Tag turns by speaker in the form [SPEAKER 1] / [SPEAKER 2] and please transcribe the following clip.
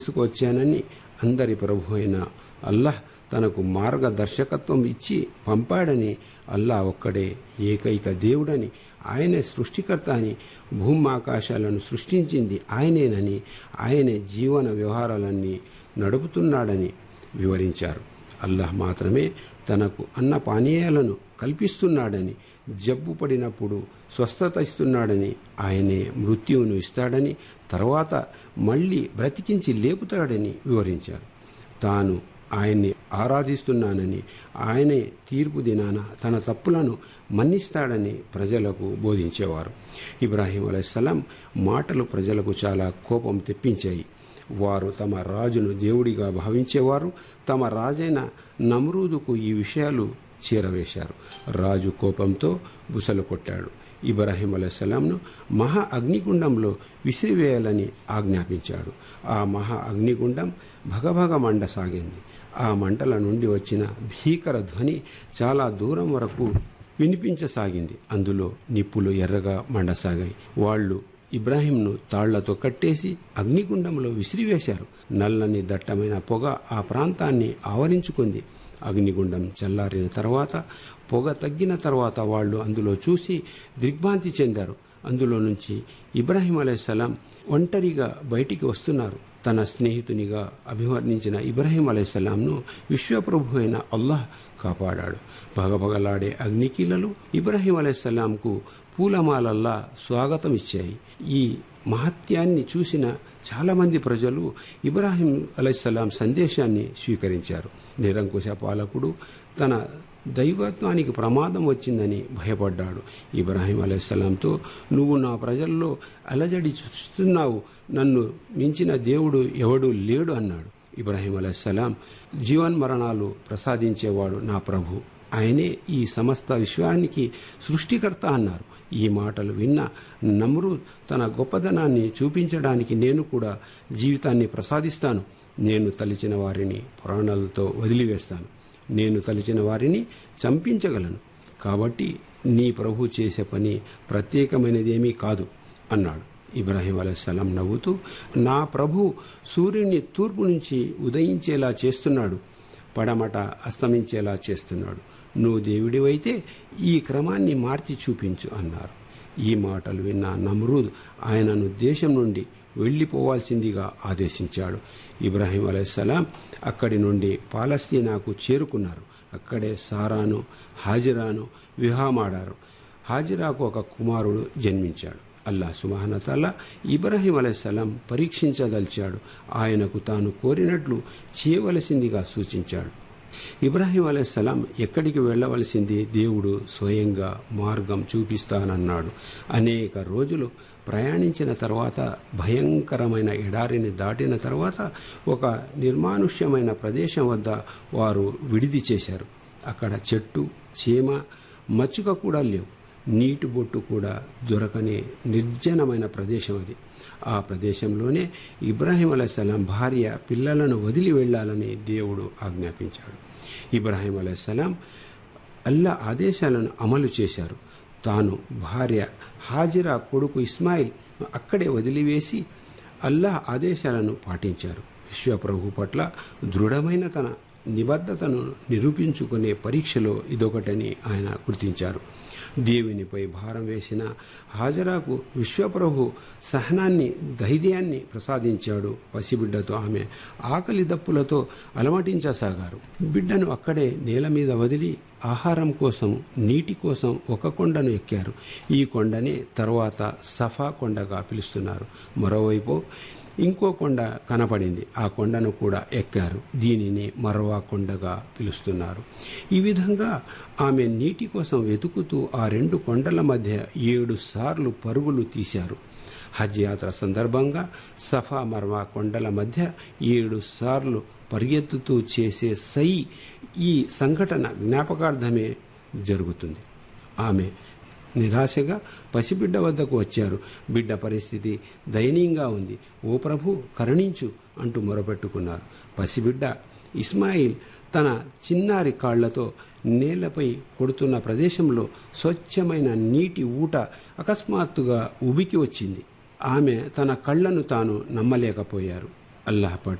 [SPEAKER 1] తీసుకొచ్చానని అందరి ప్రభు అయిన అల్లాహ్ తనకు మార్గదర్శకత్వం ఇచ్చి పంపాడని అల్లా ఒక్కడే ఏకైక దేవుడని ఆయనే సృష్టికర్త అని భూమాకాశాలను సృష్టించింది ఆయనేనని ఆయనే జీవన వ్యవహారాలన్నీ నడుపుతున్నాడని వివరించారు అల్లాహ్ మాత్రమే తనకు అన్న పానీయాలను కల్పిస్తున్నాడని జబ్బు పడినప్పుడు స్వస్థత ఇస్తున్నాడని ఆయనే మృత్యువును ఇస్తాడని తర్వాత మళ్ళీ బ్రతికించి లేపుతాడని వివరించారు తాను ఆయన్ని ఆరాధిస్తున్నానని ఆయనే తీర్పు దినాన తన తప్పులను మన్నిస్తాడని ప్రజలకు బోధించేవారు ఇబ్రాహీం అలైస్లాం మాటలు ప్రజలకు చాలా కోపం తెప్పించాయి వారు తమ రాజును దేవుడిగా భావించేవారు తమ రాజైన నమ్రూదుకు ఈ విషయాలు చేరవేశారు రాజు కోపంతో బుసలు కొట్టాడు ఇబ్రాహీం అలైస్లాంను మహా అగ్నిగుండంలో విసిరివేయాలని ఆజ్ఞాపించాడు ఆ మహా అగ్నిగుండం భగభగ మండసాగింది ఆ మంటల నుండి వచ్చిన భీకర ధ్వని చాలా దూరం వరకు వినిపించసాగింది అందులో నిప్పులు ఎర్రగా మండసాగాయి వాళ్ళు ఇబ్రాహీంను తాళ్లతో కట్టేసి అగ్నిగుండంలో విసిరివేశారు నల్లని దట్టమైన పొగ ఆ ప్రాంతాన్ని ఆవరించుకుంది అగ్నిగుండం చల్లారిన తర్వాత పొగ తగ్గిన తర్వాత వాళ్ళు అందులో చూసి దిగ్భ్రాంతి చెందారు అందులో నుంచి ఇబ్రాహీం అలైహిస్సలాం ఒంటరిగా బయటికి వస్తున్నారు తన స్నేహితునిగా అభివర్ణించిన ఇబ్రాహీం అలైహిస్సలాంను విశ్వప్రభు అయిన అల్లాహ్ కాపాడాడు పగపగలాడే అగ్నికీలలు ఇబ్రాహీం అలైహిస్సలాంకు పూలమాలల్లా స్వాగతం ఇచ్చాయి ఈ మహత్యాన్ని చూసిన చాలామంది ప్రజలు ఇబ్రాహీం అలైహిస్సలాం సందేశాన్ని స్వీకరించారు నిరంకుశ పాలకుడు తన దైవత్వానికి ప్రమాదం వచ్చిందని భయపడ్డాడు ఇబ్రాహీం అలైహిస్సలాంతో నువ్వు నా ప్రజల్లో అలజడి చూస్తున్నావు నన్ను మించిన దేవుడు ఎవడు లేడు అన్నాడు ఇబ్రాహీం అలైహిస్సలాం జీవన్మరణాలు ప్రసాదించేవాడు నా ప్రభు ఆయనే ఈ సమస్త విశ్వానికి సృష్టికర్త అన్నారు ఈ మాటలు విన్న నమ్రు తన గొప్పదనాన్ని చూపించడానికి నేను కూడా జీవితాన్ని ప్రసాదిస్తాను నేను తలిచిన వారిని పురాణాలతో వదిలివేస్తాను నేను తలిచిన వారిని చంపించగలను కాబట్టి నీ ప్రభు చేసే పని ప్రత్యేకమైనదేమీ కాదు అన్నాడు ఇబ్రాహీం అలైహిస్సలాం నవ్వుతూ నా ప్రభు సూర్యుని తూర్పు నుంచి ఉదయించేలా చేస్తున్నాడు పడమట అస్తమించేలా చేస్తున్నాడు నువ్వు దేవుడివైతే ఈ క్రమాన్ని మార్చి చూపించు అన్నారు ఈ మాటలు విన్న నమ్రూద్ ఆయనను దేశం నుండి వెళ్లిపోవాల్సిందిగా ఆదేశించాడు ఇబ్రాహీం అలైహిస్సలాం అక్కడి నుండి పాలస్తీనాకు చేరుకున్నారు అక్కడే సారాను హాజిరాను వివాహమాడారు హాజిరాకు ఒక కుమారుడు జన్మించాడు అల్లా సుమహానతల్లా ఇబ్రాహీం అలైహిస్సలాం పరీక్షించదలిచాడు ఆయనకు తాను కోరినట్లు చేయవలసిందిగా సూచించాడు ఇబ్రాహీం అలైహిస్సలాం ఎక్కడికి వెళ్లవలసింది దేవుడు స్వయంగా మార్గం చూపిస్తానన్నాడు అనేక రోజులు ప్రయాణించిన తర్వాత భయంకరమైన ఎడారిని దాటిన తర్వాత ఒక నిర్మానుష్యమైన ప్రదేశం వద్ద వారు విడిది చేశారు అక్కడ చెట్టు చీమ మచ్చుక కూడా లేవు నీటి బొట్టు కూడా దొరకని నిర్జనమైన ప్రదేశం అది ఆ ప్రదేశంలోనే ఇబ్రాహీం అలైహిస్సలాం భార్య పిల్లలను వదిలి వెళ్లాలని దేవుడు ఆజ్ఞాపించాడు ఇబ్రాహీం అలైహిస్సలాం అల్లా ఆదేశాలను అమలు చేశారు తాను భార్య హాజిరా కొడుకు ఇస్మాయిల్ అక్కడే వదిలివేసి అల్లాహ్ ఆదేశాలను పాటించారు విశ్వప్రభు పట్ల దృఢమైన తన నిబద్ధతను నిరూపించుకునే పరీక్షలో ఇదొకటని ఆయన గుర్తించారు దేవునిపై భారం వేసిన హాజరాకు విశ్వప్రభు సహనాన్ని ధైర్యాన్ని ప్రసాదించాడు పసిబిడ్డతో ఆమె ఆకలి దప్పులతో అలమటించసాగారు బిడ్డను అక్కడే నేల మీద వదిలి ఆహారం కోసం నీటి కోసం ఒక కొండను ఎక్కారు ఈ కొండనే తర్వాత సఫా కొండగా పిలుస్తున్నారు మరోవైపు ఇంకో కొండ కనపడింది ఆ కొండను కూడా ఎక్కారు దీనిని మరవా కొండగా పిలుస్తున్నారు ఈ విధంగా ఆమె నీటి కోసం వెతుకుతూ ఆ రెండు కొండల మధ్య ఏడు సార్లు పరుగులు తీశారు హజ్ యాత్ర సందర్భంగా సఫా మర్వా కొండల మధ్య ఏడు సార్లు పరిగెత్తుతూ చేసే సై ఈ సంఘటన జ్ఞాపకార్థమే జరుగుతుంది ఆమె నిరాశగా పసిబిడ్డ వద్దకు వచ్చారు బిడ్డ పరిస్థితి దయనీయంగా ఉంది ఓ ప్రభు కరుణించు అంటూ మొరపెట్టుకున్నారు పసిబిడ్డ ఇస్మాయిల్ తన చిన్నారి కాళ్లతో నేలపై కొడుతున్న ప్రదేశంలో స్వచ్ఛమైన నీటి ఊట అకస్మాత్తుగా ఉబికి వచ్చింది ఆమె తన కళ్లను తాను నమ్మలేకపోయారు అల్లాహ్ పట్ల